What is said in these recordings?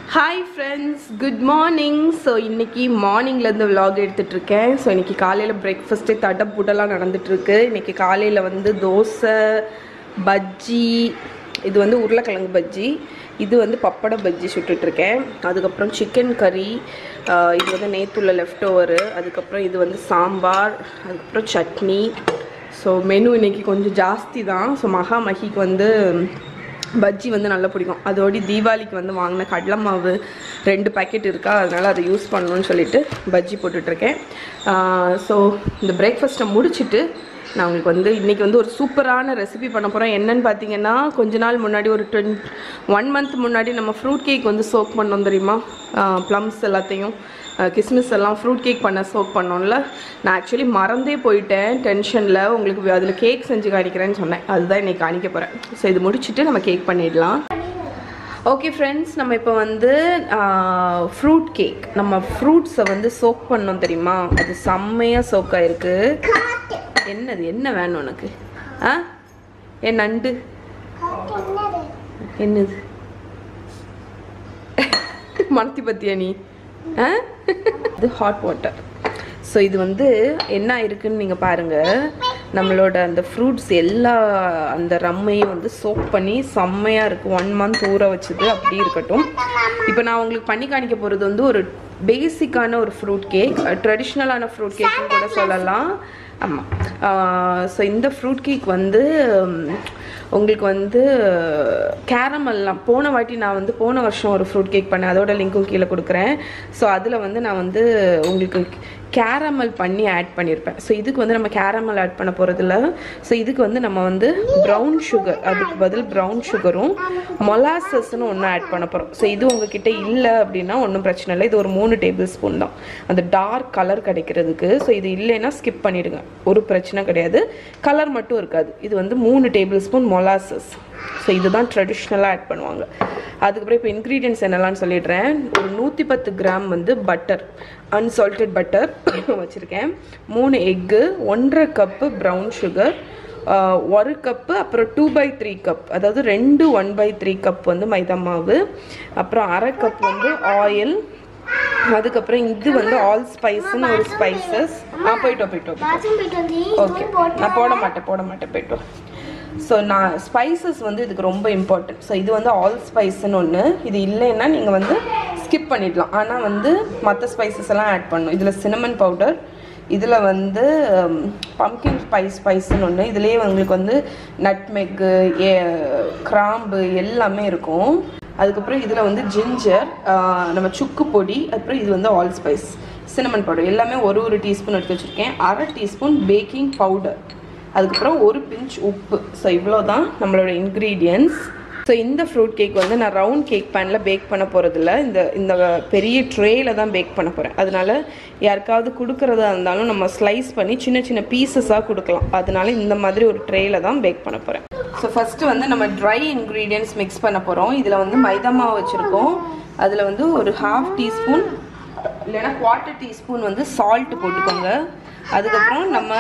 Hi friends good morning so இன்னைக்கு மார்னிங்லேருந்து vlog எடுத்துட்டு இருக்கேன் ஸோ இன்னைக்கு காலையில் பிரேக்ஃபாஸ்ட்டே தடப்புடலாம் நடந்துட்டுருக்கு இன்னைக்கு காலையில் வந்து தோசை பஜ்ஜி இது வந்து உருளைக்கிழங்கு பஜ்ஜி இது வந்து பப்பட பஜ்ஜி சுட்டுட்ருக்கேன் அதுக்கப்புறம் சிக்கன் கறி இது வந்து நேத்துள்ள லெஃப்ட் ஓவரு அதுக்கப்புறம் இது வந்து சாம்பார் அதுக்கப்புறம் சட்னி ஸோ மெனு இன்னைக்கு கொஞ்சம் ஜாஸ்தி தான் ஸோ மகா மகிக்கு வந்து பஜ்ஜி வந்து நல்லா பிடிக்கும் அதோடி தீபாவளிக்கு வந்து வாங்கின கடலை மாவு ரெண்டு பாக்கெட் இருக்கா அதனால் அதை யூஸ் பண்ணணும்னு சொல்லிட்டு பஜ்ஜி போட்டுட்ருக்கேன் ஸோ இந்த பிரேக்ஃபாஸ்ட்டை முடிச்சுட்டு நான் உங்களுக்கு வந்து இன்றைக்கி வந்து ஒரு சூப்பரான ரெசிபி பண்ண போகிறேன் என்னன்னு பார்த்தீங்கன்னா கொஞ்ச நாள் முன்னாடி ஒரு டுவென் ஒன் மந்த் முன்னாடி நம்ம ஃப்ரூட் கேக் வந்து சோக் பண்ணோம் தெரியுமா ப்ளம்ஸ் எல்லாத்தையும் கிஸ்மிஸ் எல்லாம் ஃப்ரூட் கேக் பண்ண சோக் பண்ணோம்ல நான் ஆக்சுவலி மறந்தே போயிட்டேன் டென்ஷனில் உங்களுக்கு அதில் கேக் செஞ்சு காணிக்கிறேன்னு சொன்னேன் அதுதான் இன்னைக்கு காணிக்க போகிறேன் ஸோ இது முடிச்சுட்டு நம்ம கேக் பண்ணிடலாம் ஓகே ஃப்ரெண்ட்ஸ் நம்ம இப்போ வந்து ஃப்ரூட் கேக் நம்ம ஃப்ரூட்ஸை வந்து சோக் பண்ணோம் தெரியுமா அது செம்மையாக சோக் ஆயிருக்கு என்னது என்ன வேணும் உனக்கு ஆ என் நண்டு என்னது மனத்தி பத்தியா நீ ஆ இது ஹாட் வாட்டர் ஸோ இது வந்து என்ன இருக்குன்னு நீங்கள் பாருங்கள் நம்மளோட அந்த ஃப்ரூட்ஸ் எல்லா அந்த ரம்மையும் வந்து சோப் பண்ணி செம்மையாக இருக்குது ஒன் மந்த் ஊற வச்சது அப்படி இருக்கட்டும் இப்போ நான் உங்களுக்கு பண்ணி காணிக்க போகிறது வந்து ஒரு பேசிக்கான ஒரு ஃப்ரூட் கேக் ட்ரெடிஷ்னலான ஃப்ரூட் கேக்னு கூட சொல்லலாம் ஆமாம் ஸோ இந்த ஃப்ரூட் கேக் வந்து உம், உங்களுக்கு வந்து கேரமெல்லாம் போன வாட்டி நான் வந்து போன வருஷம் ஒரு ஃப்ரூட் கேக் பண்ணேன் அதோட லிங்க்கும் கீழே கொடுக்குறேன் ஸோ அதில் வந்து நான் வந்து உங்களுக்கு கேரமல் பண்ணி ஆட் பண்ணியிருப்பேன் ஸோ இதுக்கு வந்து நம்ம கேரமல் ஆட் பண்ண போகிறதில்ல ஸோ இதுக்கு வந்து நம்ம வந்து ப்ரௌன் சுகர் அதுக்கு பதில் ப்ரௌன் சுகரும் மொலாசஸ்னு ஒன்று ஆட் பண்ண போகிறோம் ஸோ இது உங்ககிட்ட இல்லை அப்படின்னா ஒன்றும் பிரச்சனை இல்லை இது ஒரு மூணு டேபிள் ஸ்பூன் தான் அந்த டார்க் கலர் கிடைக்கிறதுக்கு ஸோ இது இல்லைன்னா ஸ்கிப் பண்ணிடுங்க ஒரு பிரச்சனை கிடையாது கலர் மட்டும் இருக்காது இது வந்து மூணு டேபிள் ஸ்பூன் மொலாசஸ் ஸோ இதுதான் ட்ரெடிஷ்னலாக ஆட் பண்ணுவாங்க அதுக்கப்புறம் இப்போ இன்க்ரீடியன்ஸ் என்னெல்லாம் சொல்லிடுறேன் ஒரு நூற்றி பத்து கிராம் வந்து பட்டர் அன்சால்டட் பட்டர் வச்சுருக்கேன் மூணு எக்கு ஒன்றரை கப்பு ப்ரௌன் சுகர் ஒரு கப்பு அப்புறம் டூ பை த்ரீ கப் அதாவது ரெண்டு ஒன் பை த்ரீ கப் வந்து மைதா மாவு அப்புறம் அரை கப் வந்து ஆயில் அதுக்கப்புறம் இது வந்து ஆல் ஸ்பைஸ்னு ஒரு ஸ்பைசஸ் ஆ போயிட்டோம் போயிட்டோம் பாத்ரூம் போயிட்டு வந்து ஓகே நான் போட மாட்டேன் போட மாட்டேன் போயிட்டோம் ஸோ நான் ஸ்பைசஸ் வந்து இதுக்கு ரொம்ப இம்பார்ட்டன்ட் ஸோ இது வந்து ஆல் ஸ்பைஸ்னு ஒன்று இது இல்லைன்னா நீங்கள் வந்து ஸ்கிப் பண்ணிடலாம் ஆனால் வந்து மற்ற ஸ்பைசஸ் எல்லாம் ஆட் பண்ணணும் இதில் சினமன் பவுடர் இதில் வந்து பம்கின் ஸ்பைஸ் ஸ்பைஸ்னு ஒன்று இதுலேயே உங்களுக்கு வந்து நட்மெக்கு ஏ கிராம்பு எல்லாமே இருக்கும் அதுக்கப்புறம் இதில் வந்து ஜிஞ்சர் நம்ம சுக்கு பொடி அப்புறம் இது வந்து ஆல் ஸ்பைஸ் சினமன் பவுடர் எல்லாமே ஒரு ஒரு டீஸ்பூன் எடுத்து வச்சுருக்கேன் அரை டீஸ்பூன் பேக்கிங் பவுடர் அதுக்கப்புறம் ஒரு பிஞ்ச் உப்பு ஸோ இவ்வளோ தான் நம்மளோட இன்க்ரீடியன்ஸ் ஸோ இந்த ஃப்ரூட் கேக் வந்து நான் ரவுண்ட் கேக் பேனில் பேக் பண்ண போகிறதில்ல இந்த இந்த பெரிய ட்ரேயில் தான் பேக் பண்ண போகிறேன் அதனால யாருக்காவது கொடுக்குறதா இருந்தாலும் நம்ம ஸ்லைஸ் பண்ணி சின்ன சின்ன பீசஸாக கொடுக்கலாம் அதனால இந்த மாதிரி ஒரு ட்ரேயில் தான் பேக் பண்ண போகிறேன் ஸோ ஃபஸ்ட்டு வந்து நம்ம ட்ரை இன்க்ரீடியன்ஸ் மிக்ஸ் பண்ண போகிறோம் இதில் வந்து மைதா மாவு வச்சுருக்கோம் அதில் வந்து ஒரு ஹாஃப் டீஸ்பூன் இல்லைன்னா குவார்ட்டர் டீஸ்பூன் வந்து சால்ட் போட்டுக்கோங்க அதுக்கப்புறம் நம்ம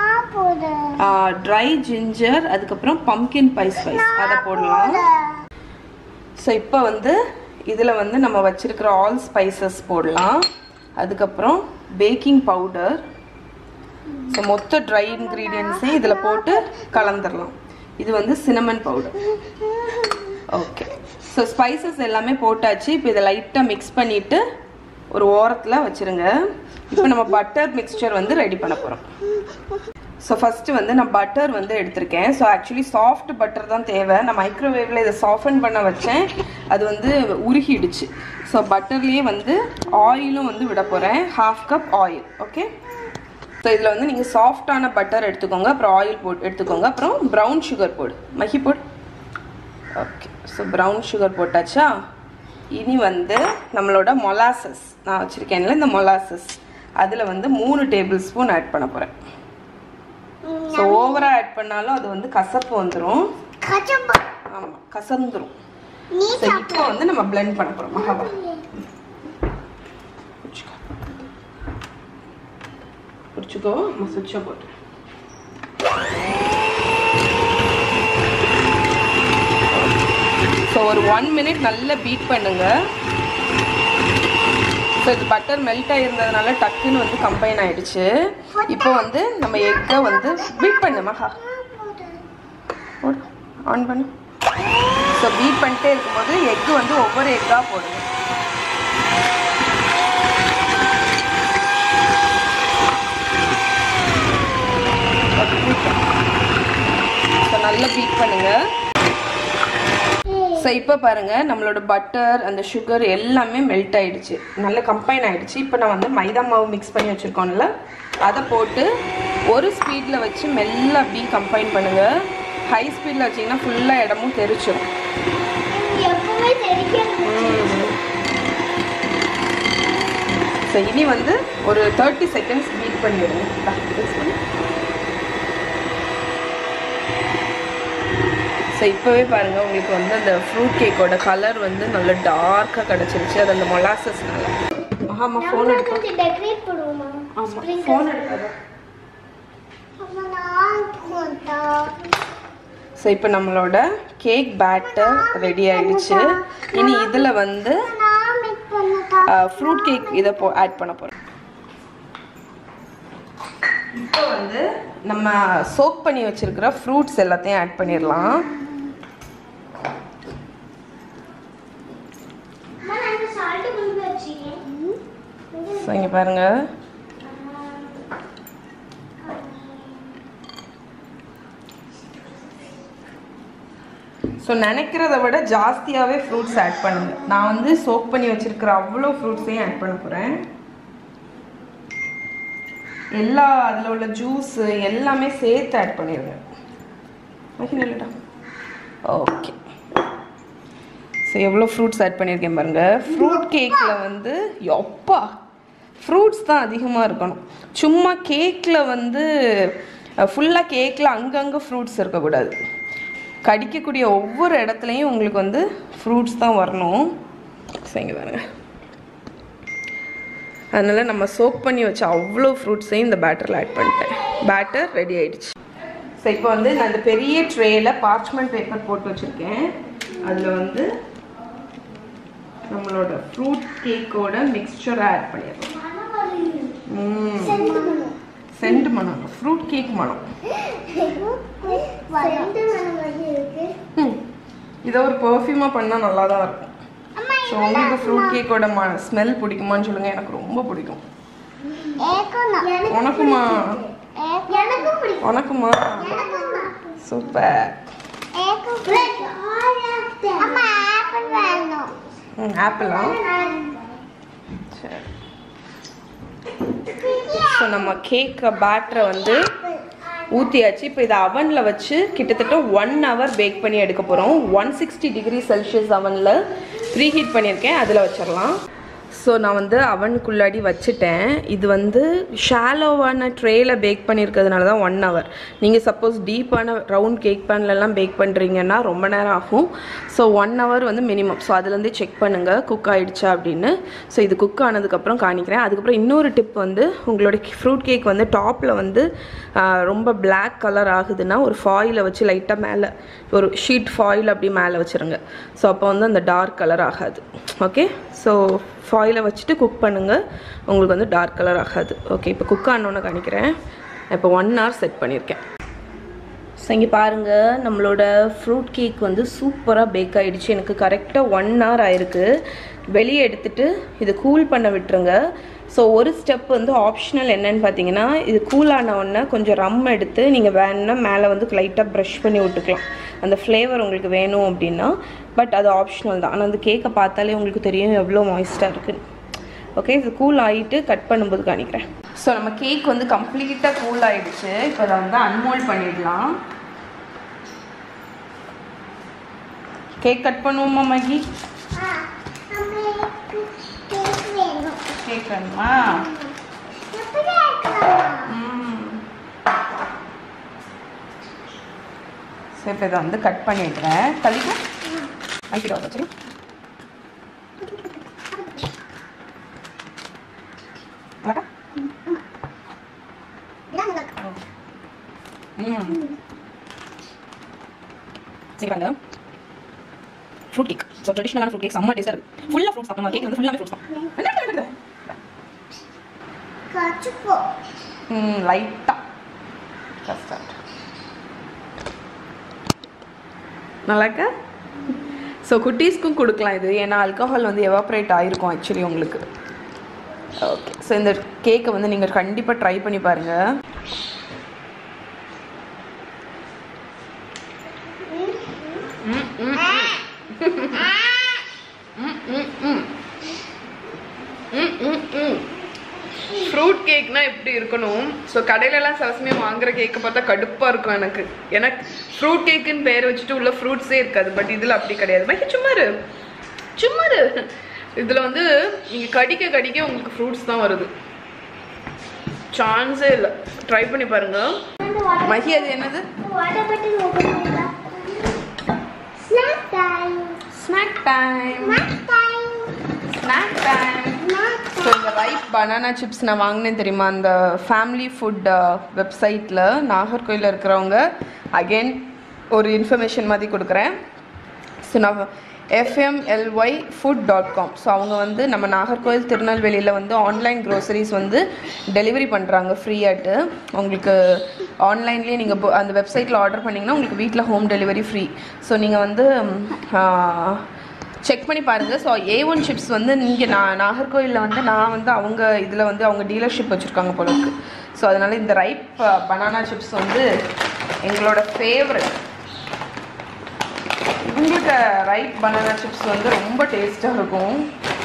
ட்ரை ஜிஞ்சர் அதுக்கப்புறம் பம்கின் பை ஸ்பைஸ் அதை போடலாம் ஸோ இப்போ வந்து இதில் வந்து நம்ம வச்சிருக்கிற ஆல் ஸ்பைசஸ் போடலாம் அதுக்கப்புறம் பேக்கிங் பவுடர் ஸோ மொத்த ட்ரை இன்க்ரீடியன்ஸையும் இதில் போட்டு கலந்துடலாம் இது வந்து cinnamon powder okay so spices எல்லாமே போட்டாச்சு இப்போ இதை லைட்டாக மிக்ஸ் பண்ணிவிட்டு ஒரு ஓரத்தில் வச்சுருங்க இப்போ நம்ம பட்டர் மிக்ஸ்சர் வந்து ரெடி பண்ண போகிறோம் ஸோ ஃபஸ்ட்டு வந்து நான் பட்டர் வந்து எடுத்திருக்கேன் ஸோ ஆக்சுவலி சாஃப்ட் பட்டர் தான் தேவை நான் மைக்ரோவேவில் இதை சாஃபன் பண்ண வச்சேன் அது வந்து உருகிடுச்சு ஸோ பட்டர்லேயே வந்து ஆயிலும் வந்து விட போகிறேன் half cup oil okay so இதில் வந்து நீங்கள் சாஃப்டான பட்டர் எடுத்துக்கோங்க அப்புறம் ஆயில் போட்டு எடுத்துக்கோங்க அப்புறம் ப்ரௌன் சுகர் போடு மஹி போடு ஓகே ஸோ ப்ரௌன் சுகர் போட்டாச்சா இனி வந்து நம்மளோட மொலாசஸ் நான் வச்சுருக்கேன்ல இந்த மொலாசஸ் அதில் வந்து மூணு டேபிள் ஸ்பூன் ஆட் பண்ண போகிறேன் ஸோ ஓவராக ஆட் பண்ணாலும் அது வந்து கசப்பு வந்துடும் கச்சப்பா ஆமாம் கசந்துரும் நீ ஸோ இப்போ வந்து நம்ம blend பண்ண போகிறோம் மகாவா பிடிச்சிக்கோ பிடிச்சிக்கோ நம்ம சுவிட்சை போட்டு ஸோ ஒரு ஒன் மினிட் நல்லா பீட் பண்ணுங்க ஸோ இது பட்டர் மெல்ட் ஆகிருந்ததுனால டக்குன்னு வந்து கம்பைன் ஆயிடுச்சு இப்போ வந்து நம்ம எக்கை வந்து பீட் பண்ணு மகா ஆன் பண்ணு ஸோ பீட் பண்ணிட்டே இருக்கும்போது எக்கு வந்து ஒவ்வொரு எக்காக போடுங்க ஸோ நல்லா பீட் பண்ணுங்க ஸோ இப்போ பாருங்க நம்மளோட பட்டர் அந்த சுகர் எல்லாமே மெல்ட் ஆயிடுச்சு நல்ல கம்பைன் ஆயிடுச்சு இப்போ நான் வந்து மைதா மாவு மிக்ஸ் பண்ணி வச்சுருக்கோம்ல அதை போட்டு ஒரு ஸ்பீடில் வச்சு மெல்ல அப்படியே கம்பைன் பண்ணுங்க ஹை ஸ்பீடில் வச்சிங்கன்னா ஃபுல்லாக இடமும் தெரிச்சிடும் எப்பவுமே தெரியாது ஸோ இனி வந்து ஒரு தேர்ட்டி செகண்ட்ஸ் பீட் பண்ணிடுங்க மிக்ஸ் பண்ணி ஸோ இப்போவே பாருங்கள் உங்களுக்கு வந்து அந்த ஃப்ரூட் கேக்கோட கலர் வந்து நல்ல டார்க்காக கிடச்சிருச்சு அது அந்த மொலாசஸ்னால ஆமாம் ஃபோன் நம்ம எடுக்க கொஞ்சம் டெக்கரேட் பண்ணுவோமா ஆமாம் ஃபோன் எடுக்காத அப்ப நான் போட்டா ஸோ இப்போ நம்மளோட கேக் பேட்டர் ரெடி ஆயிடுச்சு இனி இதில் வந்து நான் மேக் பண்ணதா ஃப்ரூட் கேக் இதை போ ஆட் பண்ண போகிறோம் இப்போ வந்து நம்ம சோக் பண்ணி வச்சிருக்கிற ஃப்ரூட்ஸ் எல்லாத்தையும் ஆட் பண்ணிடலாம் அம்மா நான் இந்த சால்ட் கொண்டு போய் வச்சிருக்கேன் ஸோ இங்கே பாருங்கள் ஸோ நினைக்கிறத விட ஜாஸ்தியாகவே ஃப்ரூட்ஸ் ஆட் பண்ணுங்க நான் வந்து சோக் பண்ணி வச்சிருக்கிற அவ்வளோ ஃப்ரூட்ஸையும் ஆட் பண்ண போகிறேன் எல்லா அதில் உள்ள ஜூஸ் எல்லாமே சேர்த்து ஆட் பண்ணிடுங்க இல்லைடா ஓகே ஸோ எவ்வளோ ஃப்ரூட்ஸ் ஆட் பண்ணியிருக்கேன் பாருங்க ஃப்ரூட் கேக்கில் வந்து எப்பா ஃப்ரூட்ஸ் தான் அதிகமாக இருக்கணும் சும்மா கேக்கில் வந்து ஃபுல்லாக கேக்கில் அங்கங்கே ஃப்ரூட்ஸ் இருக்கக்கூடாது கடிக்கக்கூடிய ஒவ்வொரு இடத்துலையும் உங்களுக்கு வந்து ஃப்ரூட்ஸ் தான் வரணும் ஸோ இங்கே பாருங்க அதனால் நம்ம சோக் பண்ணி வச்ச அவ்வளோ ஃப்ரூட்ஸையும் இந்த பேட்டரில் ஆட் பண்ணிட்டேன் பேட்டர் ரெடி ஆயிடுச்சு ஸோ இப்போ வந்து நான் இந்த பெரிய ட்ரேயில் பார்ச்மெண்ட் பேப்பர் போட்டு வச்சுருக்கேன் அதில் வந்து நம்மளோட ஃப்ரூட் கேக்கோட மிக்சரை ஆட் பண்ணிடுறோம் சென்ட் மனம் ஃப்ரூட் கேக் மனம் ரெண்டு மணம் வந்து இருக்கு ம். இதை ஒரு பர்ஃப்யூமாக பண்ணால் நல்லா தான் இருக்கும் அம்மா ஸோ உங்களுக்கு ஃப்ரூட் கேக்கோட ம ஸ்மெல் பிடிக்குமான்னு சொல்லுங்கள் எனக்கு ரொம்ப பிடிக்கும் ஏக்கும் உனக்குமா எனக்கும் பிடிக்கும் உனக்குமா எனக்கும் தான். சூப்பர் ஏக்கும் பிடிக்கும் அம்மா ஆப்பிள் வேணும் ம் ஆப்பிளா சரி ஸோ நம்ம கேக் பேட்டரை வந்து ஊற்றியாச்சு இப்போ இதை அவனில் வச்சு கிட்டத்தட்ட ஒன் ஹவர் பேக் பண்ணி எடுக்க போகிறோம் ஒன் சிக்ஸ்டி டிகிரி செல்சியஸ் அவனில் ப்ரீ ஹீட் பண்ணியிருக்கேன் அதில் வச்சிடலாம் ஸோ நான் வந்து அவனுக்குள்ளாடி வச்சுட்டேன் இது வந்து ஷாலோவான ட்ரேயில் பேக் பண்ணியிருக்கிறதுனால தான் ஒன் ஹவர் நீங்கள் சப்போஸ் டீப்பான ரவுண்ட் கேக் பேன்லலாம் பேக் பண்ணுறீங்கன்னா ரொம்ப நேரம் ஆகும் ஸோ ஒன் ஹவர் வந்து மினிமம் ஸோ அதுலேருந்தே செக் பண்ணுங்கள் குக் ஆயிடுச்சா அப்படின்னு ஸோ இது குக் ஆனதுக்கப்புறம் காணிக்கிறேன் அதுக்கப்புறம் இன்னொரு டிப் வந்து உங்களோட ஃப்ரூட் கேக் வந்து டாப்பில் வந்து ஆஹ், ரொம்ப பிளாக் கலர் ஆகுதுன்னா ஒரு ஃபாயிலை வச்சு லைட்டாக மேலே ஒரு ஷீட் ஃபாயில் அப்படி மேலே வச்சுருங்க ஸோ அப்போ வந்து அந்த டார்க் கலர் ஆகாது ஓகே ஸோ ஃபாயிலை வச்சுட்டு குக் பண்ணுங்கள் உங்களுக்கு வந்து டார்க் கலர் ஆகாது ஓகே இப்போ குக் ஆனோன்னு காணிக்கிறேன் இப்போ ஒன் ஹவர் செட் பண்ணியிருக்கேன் ஸோ இங்கே பாருங்கள் நம்மளோட ஃப்ரூட் கேக் வந்து சூப்பராக பேக் ஆகிடுச்சு எனக்கு கரெக்டாக ஒன் ஹவர் ஆயிருக்கு வெளியே எடுத்துட்டு இது கூல் பண்ண விட்டுருங்க ஸோ ஒரு ஸ்டெப் வந்து ஆப்ஷனல் என்னன்னு பார்த்தீங்கன்னா இது கூல் ஆன உடனே கொஞ்சம் ரம் எடுத்து நீங்கள் வேணும்னா மேலே வந்து லைட்டாக ப்ரஷ் பண்ணி விட்டுக்கலாம் அந்த ஃப்ளேவர் உங்களுக்கு வேணும் அப்படின்னா பட் அது ஆப்ஷனல் தான் ஆனால் அந்த கேக்கை பார்த்தாலே உங்களுக்கு தெரியும் எவ்வளோ மாய்ஸ்டாக இருக்குன்னு ஓகே இது கூல் ஆகிட்டு கட் பண்ணும்போது காணிக்கிறேன் ஸோ நம்ம கேக் வந்து கம்ப்ளீட்டாக கூல் ஆயிடுச்சு இப்போ அதை வந்து அன்மோல்ட் பண்ணிடலாம் கேக் கட் பண்ணுவோமா மகி வேணும் கேக் வேணுமா எப்படி இருக்கலாம் ம். சரி இப்போ இதை வந்து கட் பண்ணிடுறேன் தள்ளிக்க அங்கிட்ட வர சரி அழகா? ம் சரி பாருங்க ஃப்ரூட் கேக் ஸோ ட்ரெடிஷ்னலான ஃப்ரூட் கேக் செம்ம டேஸ்ட்டாக இருக்குது ஃபுல்லாக ஃப்ரூட்ஸ் சாப்பிடணும் கேக் வந்து ஃபுல்லாமே ஃப்ரூட்ஸ் தான் என்ன பண்ணுறது கச்சுப்போ ம் லைட்டாக கஸ்டர்ட் நல்லாக்கா ஸோ குட்டீஸ்க்கும் கொடுக்கலாம் இது ஏன்னா ஆல்கஹால் வந்து எவாப்ரேட் ஆகிருக்கும் ஆக்சுவலி உங்களுக்கு ஓகே ஸோ இந்த கேக்கை வந்து நீங்கள் கண்டிப்பாக ட்ரை பண்ணி பாருங்கள் ஃப்ரூட் கேக்னா எப்படி இருக்கணும் ஸோ கடையிலலாம் சில சமயம் வாங்குற கேக்கை பார்த்தா கடுப்பாக இருக்கும் எனக்கு எனக்கு ஃப்ரூட் கேக்குன்னு பேர் வச்சுட்டு உள்ள ஃப்ரூட்ஸே இருக்காது பட் இதில் அப்படி கிடையாது மகி சும்மா இரு சும்மா இரு இதில் வந்து நீங்கள் கடிக்க கடிக்க உங்களுக்கு ஃப்ரூட்ஸ் தான் வருது சான்ஸே இல்லை ட்ரை பண்ணி பாருங்க மகி அது என்னது வாட்டர் பாட்டில் ஓபன் பண்ணலாம் snack time snack time snack time snack time snack so இந்த ரைப் பனானா சிப்ஸ் நான் வாங்கினேன் தெரியுமா அந்த ஃபேமிலி ஃபுட் வெப்சைட்டில் நாகர்கோயிலில் இருக்கிறவங்க அகெயின் ஒரு இன்ஃபர்மேஷன் மாதிரி கொடுக்குறேன் ஸோ நான் FMLY food dot com so அவங்க வந்து நம்ம நாகர்கோயில் திருநெல்வேலியில் வந்து ஆன்லைன் க்ரோசரிஸ் வந்து டெலிவரி பண்ணுறாங்க ஃப்ரீயாட்டு உங்களுக்கு ஆன்லைன்லேயே நீங்கள் அந்த வெப்சைட்டில் ஆர்டர் பண்ணிங்கன்னா உங்களுக்கு வீட்டில் ஹோம் டெலிவரி ஃப்ரீ ஸோ நீங்கள் வந்து செக் பண்ணி பாருங்கள் ஸோ ஏ ஒன் சிப்ஸ் வந்து நீங்கள் நான் நாகர்கோயிலில் வந்து நான் வந்து அவங்க இதில் வந்து அவங்க டீலர்ஷிப் வச்சுருக்காங்க போல இருக்கு ஸோ அதனால் இந்த ரைப் பனானா சிப்ஸ் வந்து எங்களோட ஃபேவரட் உங்களுக்கு ரைப் பனானா சிப்ஸ் வந்து ரொம்ப டேஸ்ட்டாக இருக்கும்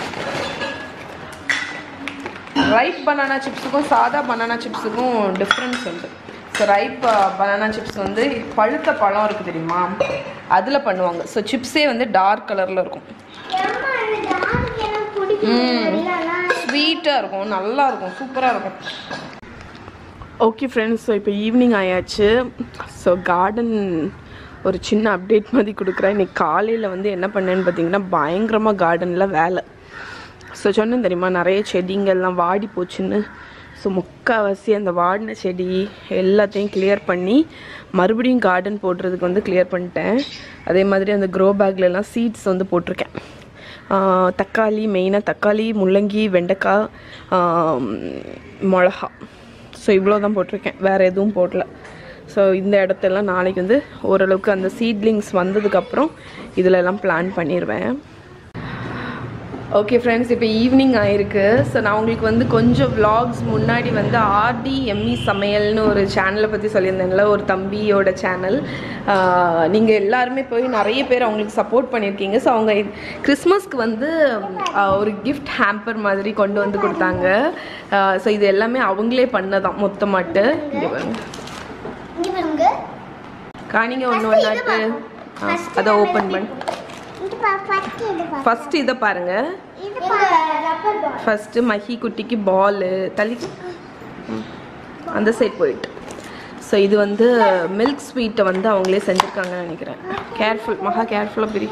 ரைப் பனானா சிப்ஸுக்கும் சாதா பனானா சிப்ஸுக்கும் டிஃப்ரென்ஸ் உண்டு ஸோ ரைப் பனானா சிப்ஸ் வந்து பழுத்த பழம் இருக்குது தெரியுமா அதில் பண்ணுவாங்க ஸோ சிப்ஸே வந்து டார்க் கலரில் இருக்கும் ஏம்மா இந்த டார்க் எனக்கு பிடிக்கும் இல்லலாம் ஸ்வீட்டாக இருக்கும் நல்லா இருக்கும் சூப்பராக இருக்கும் ஓகே ஃப்ரெண்ட்ஸ் ஸோ இப்போ ஈவினிங் ஆயாச்சு ஸோ கார்டன் ஒரு சின்ன அப்டேட் மாதிரி கொடுக்குறேன் இன்னைக்கு காலையில் வந்து என்ன பண்ணேன்னு பார்த்தீங்கன்னா பயங்கரமாக கார்டனில் வேலை ஸோ சொன்னேன் தெரியுமா நிறைய செடிங்கள்லாம் வாடி போச்சுன்னு ஸோ முக்கால்வாசி அந்த வாடின செடி எல்லாத்தையும் கிளியர் பண்ணி மறுபடியும் கார்டன் போடுறதுக்கு வந்து கிளியர் பண்ணிட்டேன் அதே மாதிரி அந்த க்ரோ பேக்லலாம் சீட்ஸ் வந்து போட்டிருக்கேன் ஆஹ் தக்காளி மெயினாக தக்காளி முள்ளங்கி வெண்டைக்காய் ஆஹ் மிளகா ஸோ இவ்வளோ தான் போட்டிருக்கேன் வேறு எதுவும் போடல ஸோ இந்த இடத்தெல்லாம் நாளைக்கு வந்து ஓரளவுக்கு அந்த சீட்லிங்ஸ் வந்ததுக்கப்புறம் இதில் எல்லாம் பிளான் பண்ணிடுவேன் ஓகே ஃப்ரெண்ட்ஸ் இப்போ ஈவினிங் ஆயிருக்கு ஸோ நான் உங்களுக்கு வந்து கொஞ்சம் vlogs முன்னாடி வந்து ஆர்டி எம்இ சமையல்னு ஒரு சேனலை பற்றி சொல்லியிருந்தேன்ல ஒரு தம்பியோட சேனல் நீங்கள் எல்லாருமே போய் நிறைய பேர் அவங்களுக்கு சப்போர்ட் பண்ணியிருக்கீங்க ஸோ அவங்க கிறிஸ்மஸ்க்கு வந்து ஆஹ், ஒரு கிஃப்ட் ஹேம்பர் மாதிரி கொண்டு வந்து கொடுத்தாங்க ஸோ இது எல்லாமே அவங்களே பண்ணதான் மொத்தமாட்டு இங்கே பாருங்க இங்க பாருங்க காணிங்க ஒன்று ஒன்றாட்டு அதை ஓப்பன் பண்ணி இது பா ஃபர்ஸ்ட் இது பா ஃபஸ்ட்டு இதை பாருங்கள் இது பா ரப்பர் பால் ஃபஸ்ட்டு மஹி குட்டிக்கு பாலு தள்ளி ம். அந்த சைட் போயிட்டு ஸோ இது வந்து மில்க் ஸ்வீட்டை வந்து அவங்களே செஞ்சுருக்காங்கன்னு நினைக்கிறேன் கேர்ஃபுல் மகா கேர்ஃபுல்லாக பிரி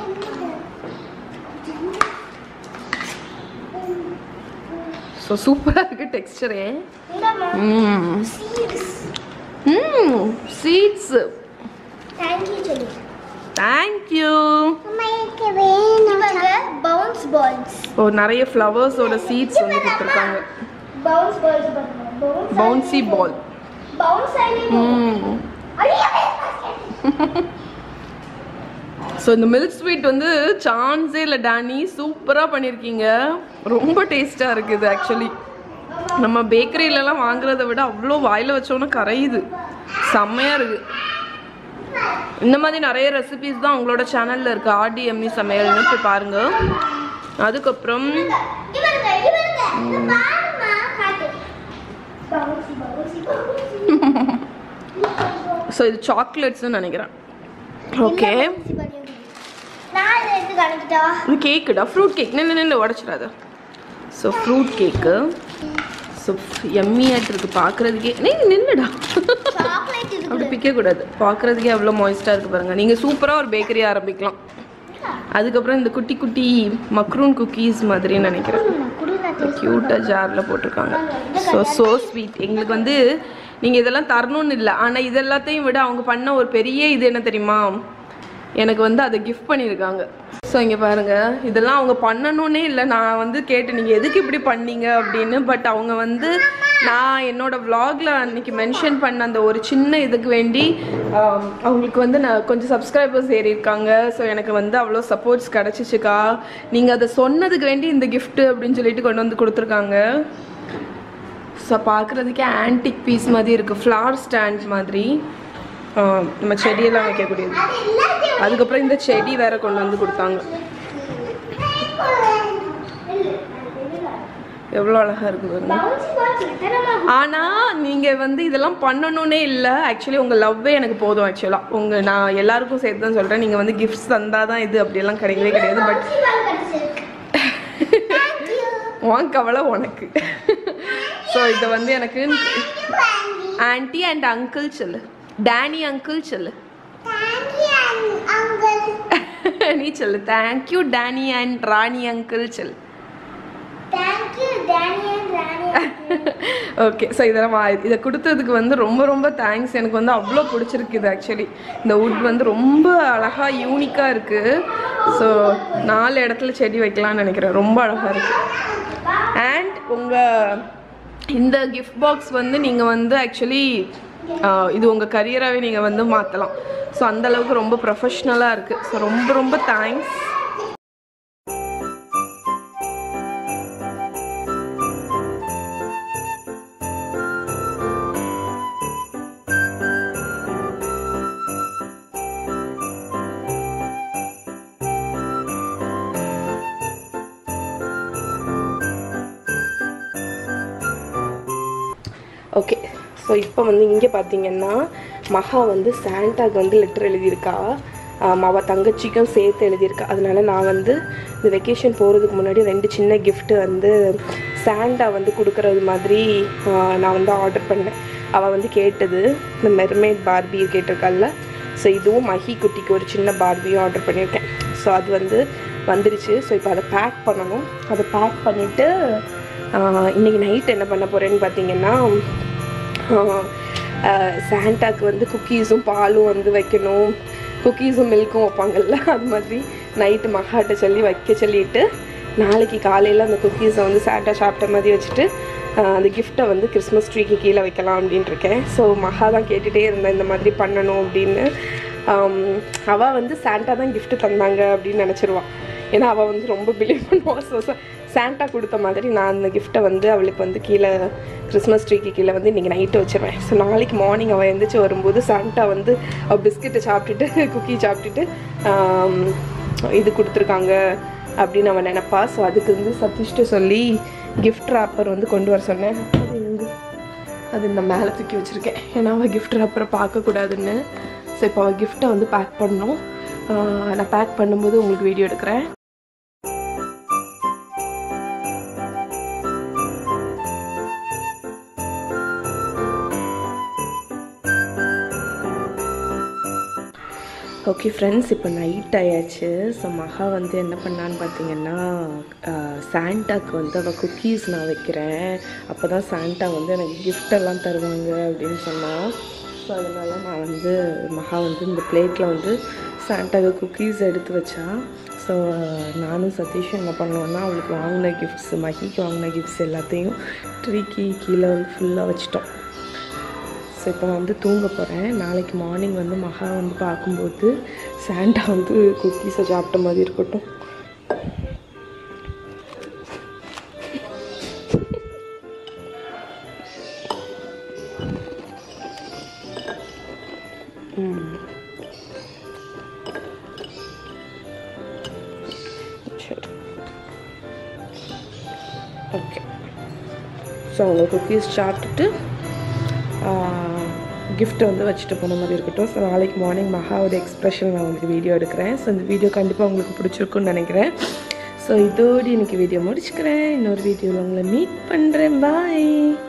ஸோ சூப்பராக இருக்குது டெக்ஸ்டரே இந்தம்மா ம் சீட்ஸ் ம் சீட்ஸு தேங்க் யூ சொல்லு தேங்க்யூ அம்மா எனக்கு வேணும் பாருங்க பவுன்ஸ் பால்ஸ் ஓ நிறைய ஃப்ளவர்ஸோட சீட்ஸ் வந்து கொடுத்துருக்காங்க பவுன்ஸ் பால்ஸ் பாருங்க பவுன்ஸ் பவுன்சி பால் பவுன்ஸ் ஆனி ம் ஸோ இந்த மில்க் ஸ்வீட் வந்து சான்ஸே இல்லை டானி சூப்பராக பண்ணியிருக்கீங்க ரொம்ப டேஸ்ட்டாக இருக்குது ஆக்சுவலி நம்ம பேக்கரியிலலாம் வாங்குறத விட அவ்வளோ வாயில் வச்சோன்னா கரையுது செம்மையாக இருக்குது இந்த மாதிரி நிறைய ரெசிபிஸ் தான் உங்களோட சேனலில் இருக்குது ஆர்டிஎம்இ சமையல்னு போய் பாருங்கள் அதுக்கப்புறம் இது பாருங்க இது பாருங்க இது பாருமா காட்டு பவுன்ஸ் பவுன்ஸ் ஸோ இது சாக்லேட்ஸ்னு நினைக்கிறேன் ஓகே நான் இதை எடுத்து காணிக்கிட்டா இது கேக்குடா ஃப்ரூட் கேக் நின்று நின்று உடச்சிடாத ஸோ ஃப்ரூட் கேக்கு ஸோ எம்மியாட்டு இருக்கு பார்க்குறதுக்கே நீ நின்றுடா சாக்லேட் இது அப்படி பிக்கக்கூடாது பார்க்குறதுக்கே அவ்வளோ மாய்ஸ்டாக இருக்குது பாருங்கள் நீங்கள் சூப்பராக ஒரு பேக்கரி ஆரம்பிக்கலாம் அதுக்கப்புறம் இந்த குட்டி குட்டி மக்ரூன் குக்கீஸ் மாதிரி நினைக்கிறேன் க்யூட்டாக ஜாரில் போட்டிருக்காங்க ஸோ ஸோ ஸ்வீட் எங்களுக்கு வந்து நீங்கள் இதெல்லாம் தரணும்னு இல்லை ஆனால் இது எல்லாத்தையும் விட அவங்க பண்ண ஒரு பெரிய இது என்ன தெரியுமா எனக்கு வந்து அதை கிஃப்ட் பண்ணியிருக்காங்க ஸோ இங்கே பாருங்கள் இதெல்லாம் அவங்க பண்ணணுன்னே இல்லை நான் வந்து கேட்டு நீங்கள் எதுக்கு இப்படி பண்ணீங்க அப்படின்னு பட் அவங்க வந்து நான் என்னோட vlogல அன்னைக்கு மென்ஷன் பண்ண அந்த ஒரு சின்ன இதுக்கு வேண்டி ஆம், அவங்களுக்கு வந்து நான் கொஞ்சம் சப்ஸ்கிரைபர்ஸ் ஏறி இருக்காங்க ஸோ எனக்கு வந்து அவ்வளோ சப்போர்ட்ஸ் கிடச்சிச்சுக்கா நீங்கள் அதை சொன்னதுக்கு வேண்டி இந்த gift அப்படின்னு சொல்லிட்டு கொண்டு வந்து கொடுத்துருக்காங்க ஸோ பார்க்குறதுக்கே ஆன்டிக் பீஸ் மாதிரி இருக்குது ஃப்ளவர் ஸ்டாண்ட் மாதிரி ஆ, நம்ம செடியெல்லாம் வைக்கக்கூடியது அது எல்லாத்தையும் அதுக்கப்புறம் இந்த செடி வேற கொண்டு வந்து கொடுத்தாங்க எவ்வளோ அழகா இருக்கு பாருங்க பவுன்ஸ் பால் எத்தனை ஆனா நீங்க வந்து இதெல்லாம் பண்ணணும்னே இல்லை ஆக்சுவலி உங்க லவ்வே எனக்கு போதும் ஆக்சுவலா உங்க நான் எல்லாருக்கும் சேர்த்து தான் சொல்றேன் நீங்க வந்து கிஃப்ட்ஸ் தந்தாதான் இது அப்படியெல்லாம் கிடையவே கிடையாது பட் பவுன்ஸ் பால் கிடைச்சிருக்கு உன் கவலை உனக்கு ஸோ இதை வந்து எனக்கு ஆன்ட்டி அண்ட் அங்கிள் சொல்லு டேனி அங்கிள் சொல்லு அங்கிள் நீ சொல்லு thank you Danny and Rani uncle சொல்லு thank you Daniel Rani okay so இதெல்லாம் வா- இதை கொடுத்ததுக்கு வந்து ரொம்ப ரொம்ப தேங்க்ஸ் எனக்கு வந்து அவ்வளோ பிடிச்சிருக்கு இது ஆக்சுவலி இந்த வுட் வந்து ரொம்ப அழகாக யூனிக்காக இருக்குது ஸோ நாலு இடத்துல செடி வைக்கலாம்னு நினைக்கிறேன் ரொம்ப அழகாக இருக்குது அண்ட் உங்கள் இந்த கிஃப்ட் பாக்ஸ் வந்து நீங்கள் வந்து ஆக்சுவலி இது உங்கள் கரியராகவே நீங்கள் வந்து மாற்றலாம் ஸோ அந்தளவுக்கு ரொம்ப ப்ரொஃபஷ்னலாக இருக்குது ஸோ ரொம்ப ரொம்ப தேங்க்ஸ் ஓகே ஸோ இப்போ வந்து இங்கே பார்த்தீங்கன்னா மகா வந்து சாண்டாக்கு வந்து லெட்டர் எழுதியிருக்கா ஆம், அவ தங்கச்சிக்கும் சேர்த்து எழுதியிருக்கா அதனால நான் வந்து இந்த வெக்கேஷன் போகிறதுக்கு முன்னாடி ரெண்டு சின்ன gift வந்து சாண்டா வந்து கொடுக்கறது மாதிரி ஆ, நான் வந்து ஆர்டர் பண்ணேன் அவள் வந்து கேட்டது இந்த மெர்மேட் பார்பி கேட்டிருக்காள்ல ஸோ இதுவும் மஹி குட்டிக்கு ஒரு சின்ன பார்பியும் ஆர்டர் பண்ணியிருக்கேன் ஸோ அது வந்து வந்துருச்சு ஸோ இப்போ அதை பேக் பண்ணணும் அதை பேக் பண்ணிவிட்டு இன்றைக்கி நைட் என்ன பண்ண போகிறேன்னு பார்த்தீங்கன்னா சாண்டாக்கு வந்து குக்கீஸும் பாலும் வந்து வைக்கணும் குக்கீஸும் மில்க்கும் வைப்பாங்கல்ல அது மாதிரி நைட்டு மகாட்ட சொல்லி வைக்க சொல்லிட்டு நாளைக்கு காலையில் அந்த குக்கீஸை வந்து சாண்டா சாப்பிட்ட மாதிரி வச்சுட்டு ஆஹ், அந்த கிஃப்ட்டை வந்து கிறிஸ்மஸ் ட்ரீக்கு கீழே வைக்கலாம் அப்படின்ட்டு இருக்கேன் ஸோ மகா தான் கேட்டுகிட்டே இருந்தேன் இந்த மாதிரி பண்ணணும் அப்படின்னு ஆம், அவ வந்து சாண்டா தான் gift தந்தாங்க அப்படின்னு நினச்சிருவான் ஏன்னா அவள் வந்து ரொம்ப பிலீவ் பண்ணுவாள் ஸோ சாண்டா கொடுத்த மாதிரி நான் அந்த கிஃப்ட்டை வந்து அவளுக்கு வந்து கீழே கிறிஸ்மஸ் ட்ரீக்கு கீழே வந்து இன்றைக்கி நைட்டு வச்சிருவேன் ஸோ நாளைக்கு மார்னிங் அவள் எழுந்திரிச்சு வரும்போது சாண்டா வந்து அவள் பிஸ்கெட்டை சாப்பிட்டுட்டு குக்கி சாப்பிட்டுட்டு ஆம், இது கொடுத்துருக்காங்க அப்படின்னு அவன் நினைப்பா ஸோ அதுக்கு வந்து சதீஷ்ட சொல்லி கிஃப்ட் ராப்பர் வந்து கொண்டு வர சொன்னேன் அது எங்க அது இந்த மேலே தூக்கி வச்சுருக்கேன் ஏன்னா அவள் கிஃப்ட் ராப்பரை பார்க்கக்கூடாதுன்னு ஸோ இப்போ அவள் கிஃப்ட்டை வந்து பேக் பண்ணணும் ஆஹ் நான் பேக் பண்ணும்போது உங்களுக்கு வீடியோ எடுக்கிறேன் ஓகே ஃப்ரெண்ட்ஸ் இப்போ நைட் ஆயாச்சு ஸோ மகா வந்து என்ன பண்ணான்னு பார்த்தீங்கன்னா சாண்டாக்கு வந்து அவள் குக்கீஸ் நான் வைக்கிறேன் அப்போ தான் சாண்டா வந்து எனக்கு gift எல்லாம் தருவாங்க அப்படின்னு சொன்னான் ஸோ அதனால் நான் வந்து மகா வந்து இந்த பிளேட்டில் வந்து சாண்டாக்கு குக்கீஸ் எடுத்து வச்சா ஸோ நானும் சதீஷும் என்ன பண்ணுவோன்னா அவளுக்கு வாங்கின கிஃப்ட்ஸ் மகிக்கு வாங்கின கிஃப்ட்ஸ் எல்லாத்தையும் ட்ரீக்கு கீழே வந்து ஃபுல்லாக வச்சிட்டோம் ஸோ இப்போ நான் வந்து தூங்க போகிறேன் நாளைக்கு மார்னிங் வந்து மகா வந்து பார்க்கும்போது சாண்டா வந்து குக்கீஸை சாப்பிட்ட மாதிரி இருக்கட்டும் ம். சரி ஓகே ஸோ அவங்க குக்கீஸ் சாப்பிட்டுட்டு கிஃப்ட்டை வந்து வச்சுட்டு போன மாதிரி இருக்கட்டும் ஸோ நாளைக்கு மார்னிங் மகாவோட எக்ஸ்ப்ரெஷன் நான் உங்களுக்கு வீடியோ எடுக்கிறேன் ஸோ இந்த வீடியோ கண்டிப்பாக உங்களுக்கு பிடிச்சிருக்குன்னு நினைக்கிறேன் ஸோ இதோடு இன்னைக்கு வீடியோ முடிச்சுக்கிறேன் இன்னொரு வீடியோவில் உங்களை மீட் பண்ணுறேன் பாய்